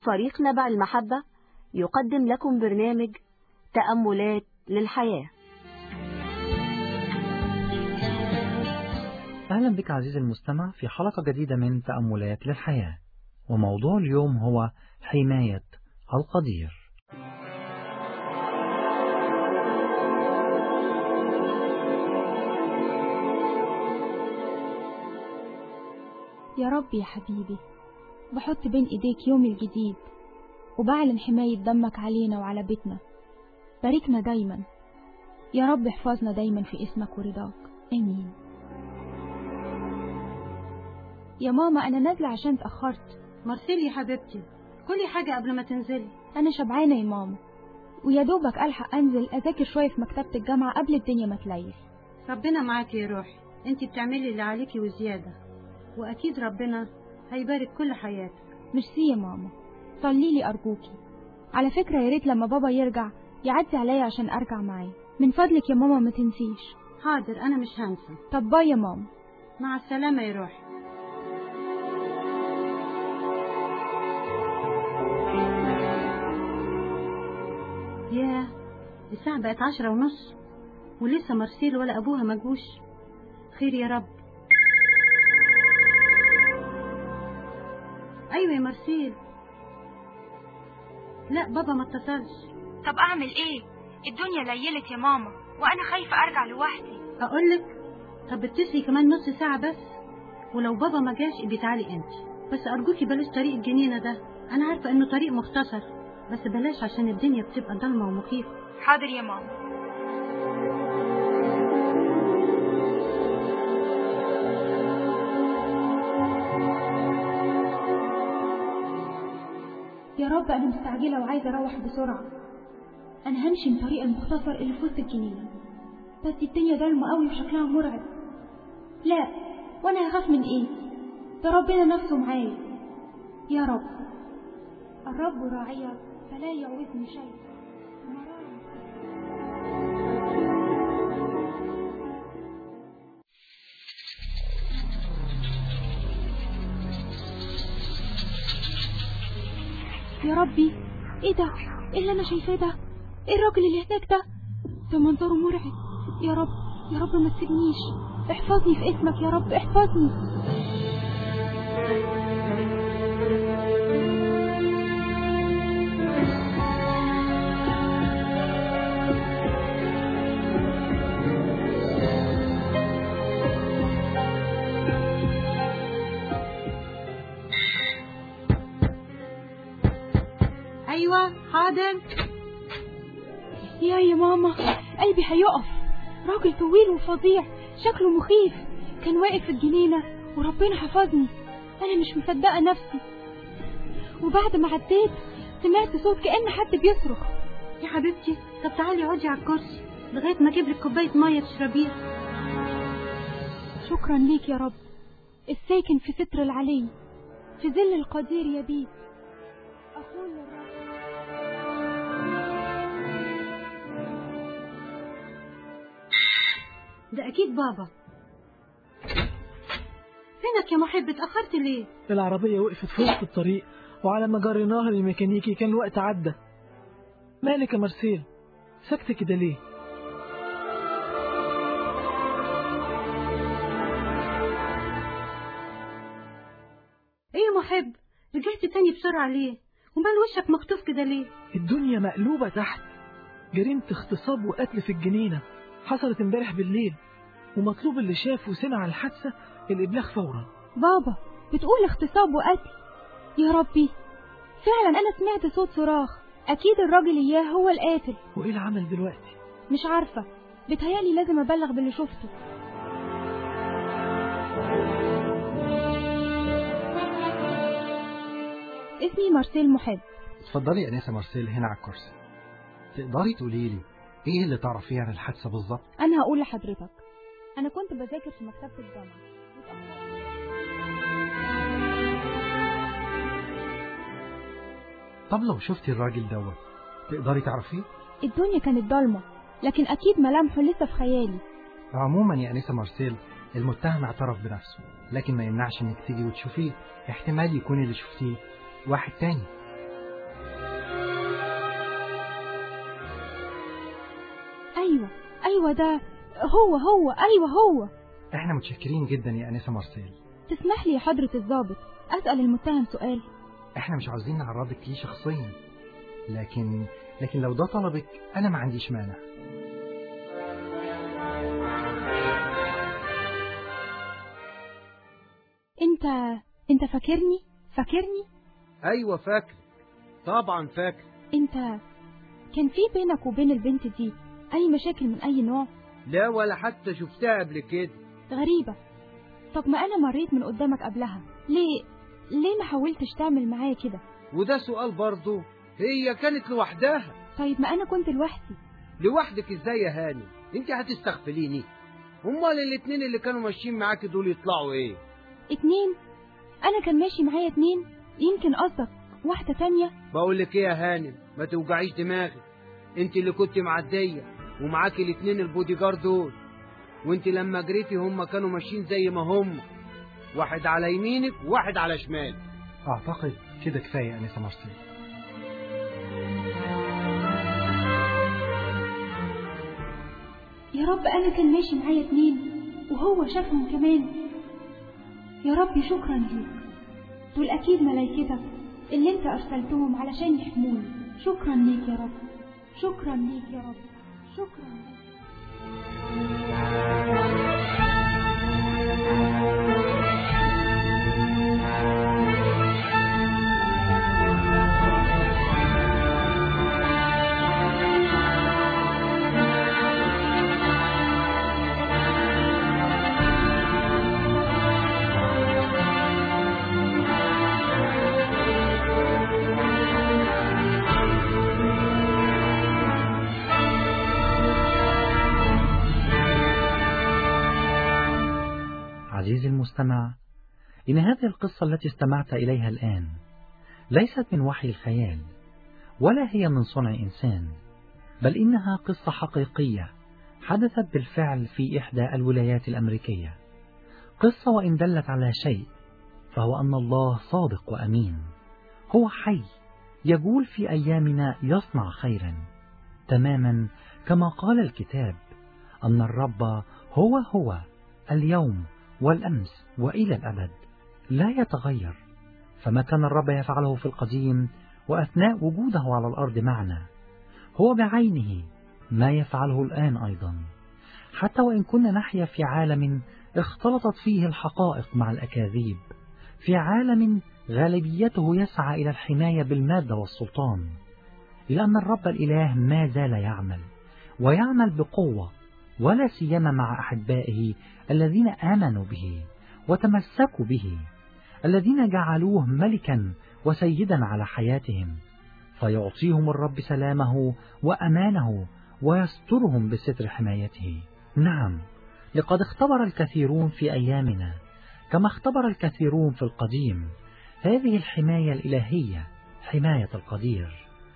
فريق نبع المحبة يقدم لكم برنامج تأملات للحياة أهلا بك عزيزي المستمع في حلقة جديدة من تأملات للحياة وموضوع اليوم هو حماية القدير يا رب يا حبيبي بحط بين ايديك يوم الجديد وبعلن حماية دمك علينا وعلى بيتنا باركنا دايما يا رب احفظنا دايما في اسمك ورضاك امين يا ماما انا نازلة عشان اتأخرت مرسيل يا حبيبتي كلي حاجة قبل ما تنزلي انا شبعانة يا ماما ويا دوبك الحق انزل اذاكر شوية في مكتبة الجامعة قبل الدنيا ما تليل ربنا معاكي يا روحي انت بتعملي اللي عليكي وزيادة واكيد ربنا هيبارك كل حياتك ميرسي يا ماما صلي لي ارجوكي على فكرة يا ريت لما بابا يرجع يعدي عليا عشان ارجع معاه من فضلك يا ماما ما تنسيش حاضر انا مش هنسى طب باي يا ماما مع السلامة يا روحي ياه الساعة بقت عشرة ونص ولسه مرسيل ولا أبوها ما جوش خير يا رب أيوة يا مرسيل لا بابا ما اتصلش طب اعمل ايه الدنيا ليلت يا ماما وانا خايفة ارجع لوحدي أقولك طب اتصلي كمان نص ساعة بس ولو بابا ما جاش ابقي تعالي انت بس أرجوكي بلاش طريق الجنينة ده أنا عارفة إنه طريق مختصر بس بلاش عشان الدنيا بتبقى ضلمة ومخيفة حاضر يا ماما يا رب انا مستعجلة وعايزة اروح بسرعة انا همشي من طريق المختصر اللي في وسط الجنينة بس الدنيا ضلمة قوي وشكلها مرعب لا وانا هخاف من ايه ده ربنا نفسه معايا يا رب الرب راعية فلا يعوزني شيء يا ربي ايه ده ايه اللي انا شايفاه ده ايه الراجل اللي هناك ده ده منظره مرعب يا رب يا رب ما تسيبنيش احفظني في اسمك يا رب احفظني أيوة حاضر يا يا ماما قلبي هيقف راجل طويل وفظيع شكله مخيف كان واقف في الجنينة وربنا حفظني أنا مش مصدقة نفسي وبعد ما عديت سمعت صوت كأن حد بيصرخ يا حبيبتي طب تعالي اقعدي على الكرسي لغاية ما اجيب لك كوباية مية تشربيها شكرا ليك يا رب الساكن في ستر العلي في ظل القدير يبيت أقول للرب ده أكيد بابا فينك يا محب اتأخرت ليه؟ العربية وقفت في وسط الطريق وعلى ما جريناها للميكانيكي كان الوقت عدى مالك يا مرسيل سكت كده ليه ايه يا محب رجعت تاني بسرعة ليه؟ ومال وشك مخطوف كده ليه؟ الدنيا مقلوبة تحت جريمة اغتصاب وقتل في الجنينة حصلت امبارح بالليل ومطلوب اللي شاف وسمع الحادثة الإبلاغ فورا بابا بتقول اغتصاب وقتل يا ربي فعلا أنا سمعت صوت صراخ أكيد الراجل إياه هو القاتل وإيه العمل دلوقتي مش عارفة بتهيألي لازم أبلغ باللي شفته اسمي مارسيل محب اتفضلي يا انسه مارسيل هنا على الكرسي تقدري تقولي لي ايه اللي تعرفيه عن الحادثه بالظبط أنا هقول لحضرتك أنا كنت بذاكر في مكتبة الجامعة طب لو شفتي الراجل دوت تقدري تعرفيه الدنيا كانت ضلمة لكن أكيد ملامحه لسه في خيالي عموما يا انسه مارسيل المتهم اعترف بنفسه لكن ما يمنعش انك تيجي وتشوفيه احتمال يكون اللي شفتيه واحد تاني أيوة أيوة ده هو هو أيوة هو احنا متشكرين جدا يا أنسة مارسيل تسمح لي يا حضرة الضابط أسأل المتهم سؤال احنا مش عاوزين نعرضك ليه شخصيا لكن لكن لو ده طلبك أنا ما عنديش مانع أنت أنت فاكرني فاكرني ايوه فاكر طبعا فاكر أنت كان في بينك وبين البنت دي أي مشاكل من أي نوع لا ولا حتى شفتها قبل كده غريبة طب ما أنا مريت من قدامك قبلها ليه ليه ما حاولتش تعمل معايا كده وده سؤال برضه هي كانت لوحدها طيب ما أنا كنت لوحدي لوحدك ازاي يا هاني انت هتستغفليني امال الاتنين اللي كانوا ماشيين معاكي دول يطلعوا ايه اتنين أنا كان ماشي معايا اتنين يمكن قصدك واحدة تانية بقول لك ايه يا هانم ما توجعيش دماغك انت اللي كنت معديه ومعاكي الاتنين البودي جارد دول وانت لما جريتي هم كانوا ماشيين زي ما هم واحد على يمينك وواحد على شمالك أعتقد كده كفاية يا أنسة مارسيل يا رب أنا كان ماشي معايا اتنين وهو شافهم كمان يا رب شكرا ليك دول أكيد ملايكتك اللي أنت أرسلتهم علشان يحموني شكرا ليك يا رب شكرا ليك يا رب شكرا ليك عزيزي المستمع إن هذه القصة التي استمعت إليها الآن ليست من وحي الخيال ولا هي من صنع إنسان بل إنها قصة حقيقية حدثت بالفعل في إحدى الولايات الأمريكية قصة وإن دلت على شيء فهو أن الله صادق وأمين هو حي يقول في أيامنا يصنع خيرا تماما كما قال الكتاب أن الرب هو هو اليوم والأمس وإلى الأبد لا يتغير فما كان الرب يفعله في القديم وأثناء وجوده على الأرض معنا هو بعينه ما يفعله الآن أيضا حتى وإن كنا نحيا في عالم اختلطت فيه الحقائق مع الأكاذيب في عالم غالبيته يسعى إلى الحماية بالمادة والسلطان إلا أن الرب الإله ما زال يعمل ويعمل بقوة ولا سيما مع أحبائه الذين آمنوا به وتمسكوا به الذين جعلوه ملكا وسيدا على حياتهم فيعطيهم الرب سلامه وأمانه ويسترهم بستر حمايته نعم لقد اختبر الكثيرون في أيامنا كما اختبر الكثيرون في القديم هذه الحماية الإلهية حماية القدير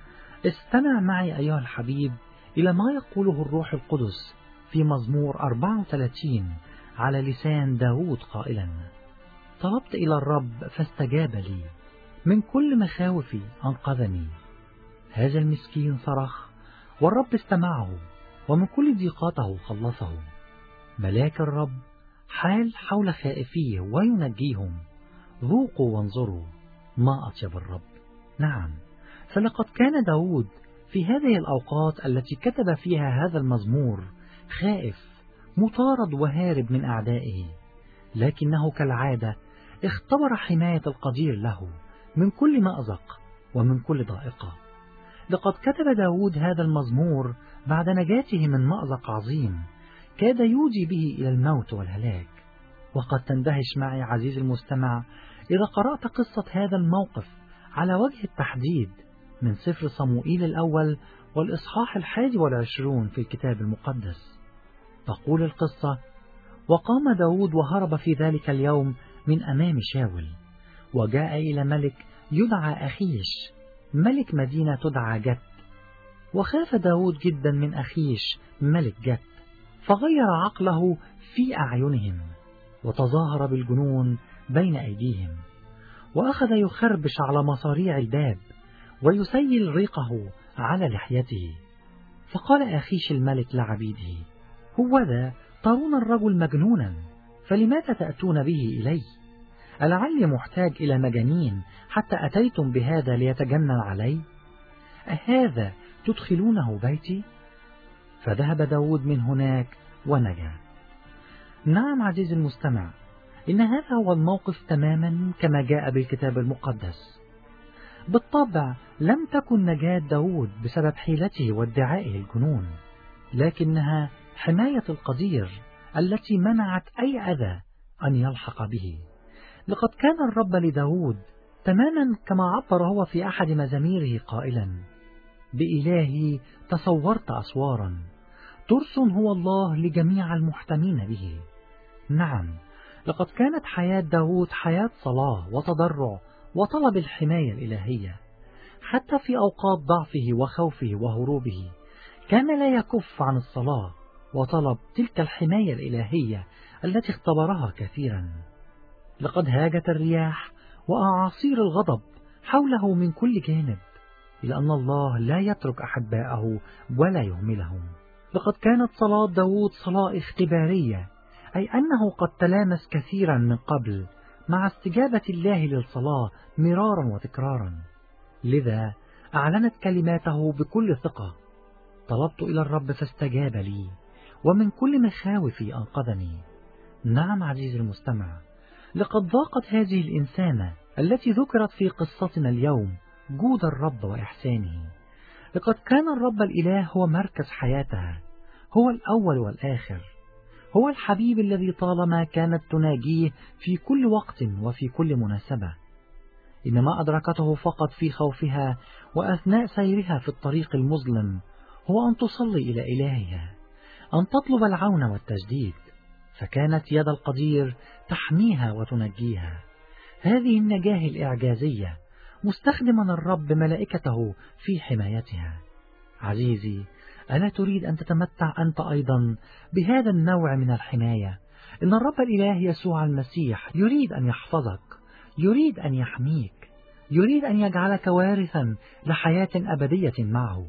استمع معي أيها الحبيب إلى ما يقوله الروح القدس في مزمور 34 على لسان داود قائلا طلبت إلى الرب فاستجاب لي من كل مخاوفي أنقذني هذا المسكين صرخ والرب استمعه ومن كل ضيقاته خلصه ملاك الرب حال حول خائفيه وينجيهم ذوقوا وانظروا ما أطيب الرب نعم فلقد كان داود في هذه الأوقات التي كتب فيها هذا المزمور خائف مطارد وهارب من أعدائه لكنه كالعادة اختبر حماية القدير له من كل مأزق ومن كل ضائقة لقد كتب داود هذا المزمور بعد نجاته من مأزق عظيم كاد يودي به إلى الموت والهلاك وقد تندهش معي عزيزي المستمع إذا قرأت قصة هذا الموقف على وجه التحديد من سفر صموئيل الأول والإصحاح الحادي والعشرون في الكتاب المقدس تقول القصة وقام داود وهرب في ذلك اليوم من أمام شاول وجاء إلى ملك يدعى أخيش ملك مدينة تدعى جت وخاف داود جدا من أخيش ملك جت فغير عقله في أعينهم وتظاهر بالجنون بين أيديهم وأخذ يخربش على مصاريع الباب ويسيل ريقه على لحيته فقال أخيش الملك لعبيده هو ذا ترون الرجل مجنونا فلماذا تأتون به إلي ألعلي محتاج إلى مجانين حتى أتيتم بهذا ليتجنن علي أهذا تدخلونه بيتي فذهب داود من هناك ونجا نعم عزيزي المستمع إن هذا هو الموقف تماما كما جاء بالكتاب المقدس بالطبع لم تكن نجاة داود بسبب حيلته وادعائه الجنون لكنها حماية القدير التي منعت أي أذى أن يلحق به لقد كان الرب لداود تماما كما عبر هو في أحد مزاميره قائلا بإلهي تصورت أسوارا ترس هو الله لجميع المحتمين به نعم لقد كانت حياة داود حياة صلاة وتضرع وطلب الحماية الإلهية حتى في أوقات ضعفه وخوفه وهروبه كان لا يكف عن الصلاة وطلب تلك الحماية الإلهية التي اختبرها كثيرا لقد هاجت الرياح وأعاصير الغضب حوله من كل جانب إلى أن الله لا يترك أحباءه ولا يهملهم لقد كانت صلاة داود صلاة اختبارية أي أنه قد تلامس كثيرا من قبل مع استجابة الله للصلاة مرارا وتكرارا لذا أعلنت كلماته بكل ثقة طلبت إلى الرب فاستجاب لي ومن كل مخاوفي أنقذني نعم عزيزي المستمع لقد ضاقت هذه الإنسانة التي ذكرت في قصتنا اليوم جود الرب وإحسانه لقد كان الرب الإله هو مركز حياتها هو الأول والآخر هو الحبيب الذي طالما كانت تناجيه في كل وقت وفي كل مناسبة إنما أدركته فقط في خوفها وأثناء سيرها في الطريق المظلم هو أن تصلي إلى إلهها أن تطلب العون والتجديد فكانت يد القدير تحميها وتنجيها هذه النجاة الإعجازية مستخدما الرب ملائكته في حمايتها عزيزي ألا تريد أن تتمتع أنت أيضا بهذا النوع من الحماية إن الرب الإله يسوع المسيح يريد أن يحفظك يريد أن يحميك يريد أن يجعلك وارثا لحياة أبدية معه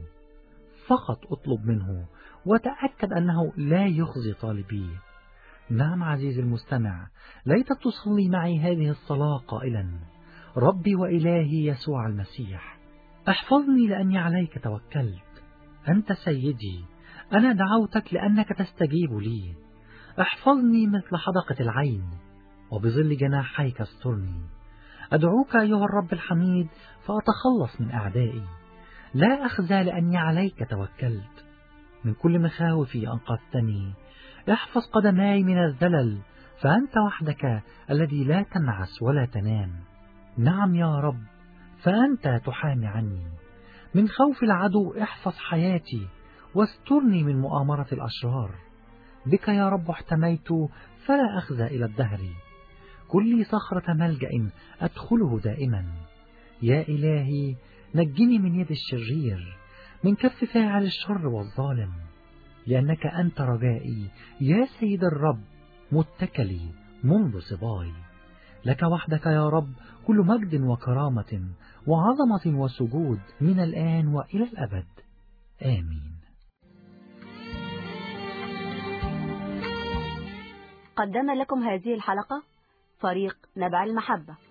فقط اطلب منه وتأكد أنه لا يخزي طالبيه نعم عزيزي المستمع ليتك تصلي معي هذه الصلاة قائلا ربي وإلهي يسوع المسيح احفظني لأني عليك توكلت أنت سيدي أنا دعوتك لأنك تستجيب لي احفظني مثل حدقة العين وبظل جناحيك استرني أدعوك أيها الرب الحميد فأتخلص من أعدائي لا أخزى لأني عليك توكلت من كل مخاوفي أنقذتني احفظ قدماي من الذلل فأنت وحدك الذي لا تنعس ولا تنام نعم يا رب فأنت تحامي عني من خوف العدو احفظ حياتي واسترني من مؤامرة الأشرار بك يا رب احتميت فلا أخزى إلى الدهر كل صخرة ملجأ أدخله دائما يا إلهي نجني من يد الشرير من كف فاعل الشر والظالم لأنك أنت رجائي يا سيد الرب متكلي منذ صباي لك وحدك يا رب كل مجد وكرامة وعظمة وسجود من الآن وإلى الأبد آمين قدم لكم هذه الحلقة فريق نبع المحبة